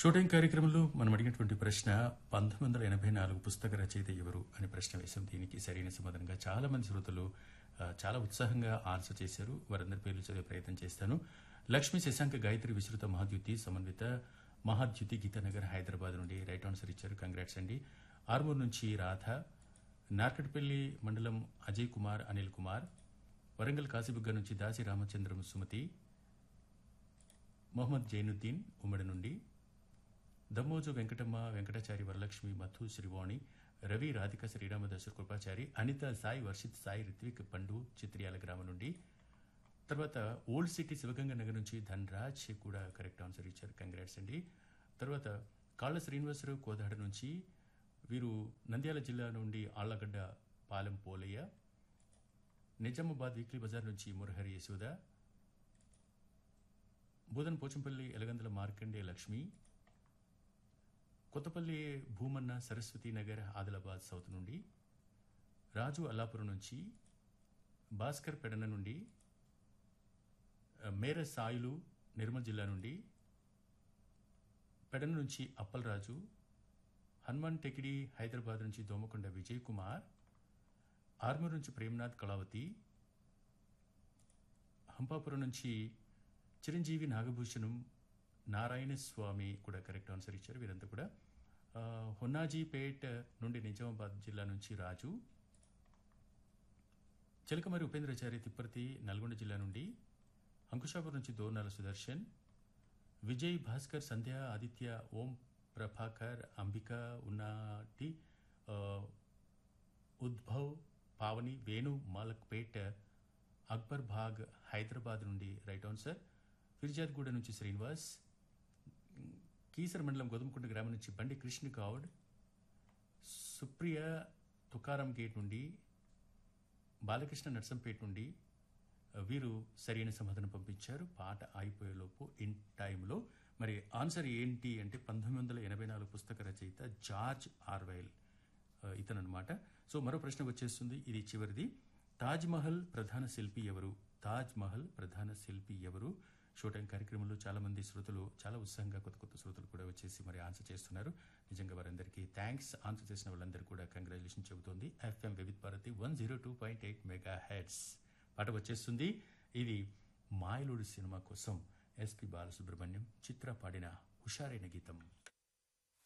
shooting కార్యక్రమంలో మనం అడిగినటువంటి ప్రశ్న పంతొమ్మిది వందల ఎనభై నాలుగు పుస్తక రచయిత ఎవరు అనే ప్రశ్న వేశాం దీనికి సరైన సమాధానంగా చాలా మంది శ్రోతలు ఆ, చాలా ఉత్సాహంగా ఆన్సర్ చేశారు వారందరి పేర్లు చదివే ప్రయత్నం చేస్తాను లక్ష్మీ శశాంక గాయత్రి విస్తృత మహాద్యుతి సమన్విత మహాద్యుతి గీతానగర్ హైదరాబాద్ నుండి రైట్ ఆన్సర్ ఇచ్చారు కంగ్రాట్స్ అండి ఆర్మూర్ నుంచి రాధ నార్కట్పల్లి మండలం అజయ్ కుమార్ అనిల్ కుమార్ వరంగల్ కాశీబుగ్గ నుంచి దాసి రామచంద్రం సుమతి మొహమ్మద్ జైనుద్దీన్ ఉమ్మడి నుండి దమ్మోజు వెంకటమ్మ వెంకటాచారి వరలక్ష్మి మధు శ్రీవాణి రవి రాధిక శ్రీరామదాసు కృపాచారి అనిత సాయి వర్షిత్ సాయి రిత్విక్ పండు చిత్రియాల గ్రామం నుండి తర్వాత ఓల్డ్ సిటీ శివగంగ నగర్ నుంచి ధన్రాజ్ కూడా కరెక్ట్ ఆన్సర్ ఇచ్చారు కంగ్రాట్స్ అండి తర్వాత కాళ్ళ శ్రీనివాసరావు కోదాడ నుంచి వీరు నంద్యాల జిల్లా నుండి ఆళ్లగడ్డ పాలెం పోలయ్య నిజామాబాద్ వీక్లీ బజార్ నుంచి మురహరి యశోద బోధన్ పోచంపల్లి ఎలగందల మార్కండే లక్ష్మి కొత్తపల్లి భూమన్న సరస్వతి నగర్ ఆదిలాబాద్ సౌత్ నుండి రాజు అల్లాపురం నుంచి భాస్కర్ పెడన నుండి ఆ, మేర సాయిలు నిర్మల్ జిల్లా నుండి పెడన నుంచి అప్పలరాజు హనుమాన్ టెకిడి హైదరాబాద్ నుంచి దోమకొండ విజయ్ కుమార్ ఆర్మూర్ నుంచి ప్రేమ్నాథ్ కళావతి హంపాపురం నుంచి చిరంజీవి నాగభూషణం నారాయణ స్వామి కూడా కరెక్ట్ ఆన్సర్ ఇచ్చారు వీరంతా కూడా ఆ, హొన్నాజీపేట్ నుండి నిజామాబాద్ జిల్లా నుంచి రాజు చిలకమరి ఉపేంద్రచారి తిప్పర్తి నల్గొండ జిల్లా నుండి అంకుశాపురం నుంచి దోర్నాల సుదర్శన్ విజయ్ భాస్కర్ సంధ్య ఆదిత్య ఓం ప్రభాకర్ అంబిక ఉన్నాటి ఆ, ఉద్భవ్ పావని వేణు మాలక్పేట్ అక్బర్ భాగ్ హైదరాబాద్ నుండి రైట్ ఆన్సర్ ఫిర్జాద్గూడ నుంచి శ్రీనివాస్ కీసర మండలం గోధుమకుంట గ్రామం నుంచి బండి కృష్ణ గౌడ్ సుప్రియ తుకారం గేట్ నుండి బాలకృష్ణ నర్సంపేట నుండి ఆ, వీరు సరైన సమాధానం పంపించారు పాట అయిపోయేలోపు ఇన్ టైంలో మరి ఆన్సర్ ఏంటి అంటే పంతొమ్మిది వందల ఎనభై నాలుగు పుస్తక రచయిత జార్జ్ ఆర్వైల్ ఆ, ఇతను అనమాట సో మరో ప్రశ్న వచ్చేస్తుంది ఇది చివరిది తాజ్ మహల్ ప్రధాన శిల్పి ఎవరు తాజ్ మహల్ ప్రధాన శిల్పి ఎవరు షో టైం కార్యక్రమంలో చాలా మంది శ్రోతలు చాలా ఉత్సాహంగా కొత్త కొత్త శ్రోతలు కూడా వచ్చేసి మరి ఆన్సర్ చేస్తున్నారు నిజంగా వారందరికీ థ్యాంక్స్ ఆన్సర్ చేసిన వాళ్ళందరూ కూడా కంగ్రాచులేషన్ చెబుతోంది FM Vividh Bharati one zero two point eight megahertz పాట వచ్చేస్తుంది ఇది మాయలుడు సినిమా కోసం ఎస్పి బాలసుబ్రహ్మణ్యం చిత్ర పాడిన హుషారైన గీతం